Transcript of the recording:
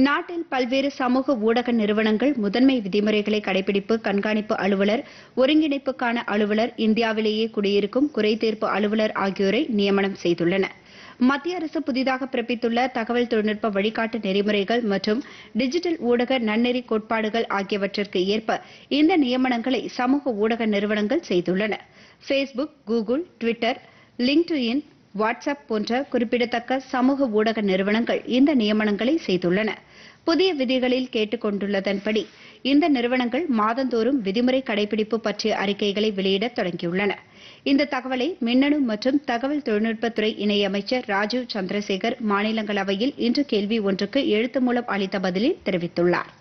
நாட்டில் பல்வேறு சமூக ஊடக நிறுவனங்கள் முதன்மை விதிமுறைகளை கடைபிடிப்பு கண்காணிப்பு அலுவலர் ஒருங்கிணைப்புக்கான அலுவலர் இந்தியாவிலேயே குடியிருக்கும் குறைதீர்ப்பு அலுவலர் ஆகியோரை நியமனம் செய்துள்ளன மத்திய அரசு புதிதாக பிறப்பித்துள்ள தகவல் தொழில்நுட்ப வழிகாட்டு நெறிமுறைகள் மற்றும் டிஜிட்டல் ஊடக நன்னெறி கோட்பாடுகள் ஆகியவற்றிற்கு ஏற்ப இந்த நியமனங்களை சமூக ஊடக நிறுவனங்கள் செய்துள்ளன Facebook Google Twitter LinkedIn WhatsApp போன்ற குறிப்பிடத்தக்க சமூக ஊடக நிறுவனங்கள் இந்த நியமனங்களை செய்துள்ளன புதிய விதிகளில் கேட்டுக் கொண்டுள்ளதன்படி இந்த நிறுவனங்கள் மாதந்தோறும் விதிமுறை கடைபிடிப்பு பற்றிய அறிக்கைகளை வெளியிடத் தொடங்கியுள்ளன இந்த தகவலை மின்னணு மற்றும் தகவல் தொழில்நுட்பத்துறை இணையமைச்சர் ராஜீவ் சந்திரசேகர் மாநிலங்களவையில் இன்று கேள்வி ஒன்றுக்கு எழுத்து மூலம் அளித்த பதிலில் தெரிவித்துள்ளார்